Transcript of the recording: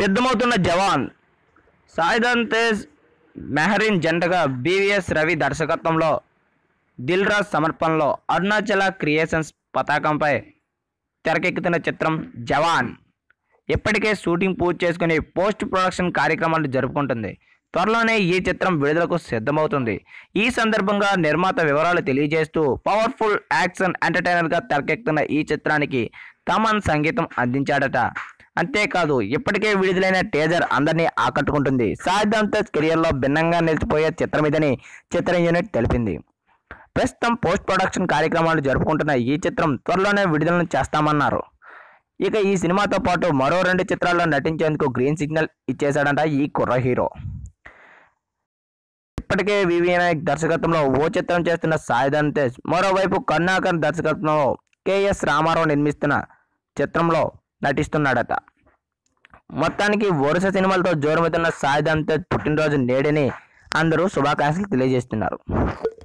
సిద్ధమవుతున్న జవాన్ సాయిధన్ తేజ్ మెహరీన్ జంటగా బీవీఎస్ రవి దర్శకత్వంలో దిల్ రాజ్ సమర్పణలో అరుణాచల క్రియేషన్స్ పతాకంపై తెరకెక్కుతున్న చిత్రం జవాన్ ఇప్పటికే షూటింగ్ పూర్తి చేసుకుని పోస్ట్ ప్రొడక్షన్ కార్యక్రమాలు జరుపుకుంటుంది త్వరలోనే ఈ చిత్రం విడుదలకు సిద్ధమవుతుంది ఈ సందర్భంగా నిర్మాత వివరాలు తెలియజేస్తూ పవర్ఫుల్ యాక్షన్ ఎంటర్టైనర్గా తెరకెక్కుతున్న ఈ చిత్రానికి తమన్ సంగీతం అందించాడట అంతేకాదు ఇప్పటికే విడుదలైన టేజర్ అందరినీ ఆకట్టుకుంటుంది సాయిధాంత కెరియర్లో భిన్నంగా నిలిచిపోయే చిత్రం ఇదని చిత్ర యూనిట్ తెలిపింది ప్రస్తుతం పోస్ట్ ప్రొడక్షన్ కార్యక్రమాలు జరుపుకుంటున్న ఈ చిత్రం త్వరలోనే విడుదలను చేస్తామన్నారు ఇక ఈ సినిమాతో పాటు మరో రెండు చిత్రాల్లో నటించేందుకు గ్రీన్ సిగ్నల్ ఇచ్చేశాడంట ఈ కుర్ర హీరో ఇప్పటికే వివి నాయక్ దర్శకత్వంలో ఓ చిత్రం చేస్తున్న సాయిధన్ తేజ్ మరోవైపు కరుణాకర్ దర్శకత్వంలో కేఎస్ రామారావు నిర్మిస్తున్న చిత్రంలో నటిస్తున్నాడట మొత్తానికి వరుస సినిమాలతో జోరుమవుతున్న సాయిధన్ తేజ్ పుట్టినరోజు నేడని అందరూ శుభాకాంక్షలు తెలియజేస్తున్నారు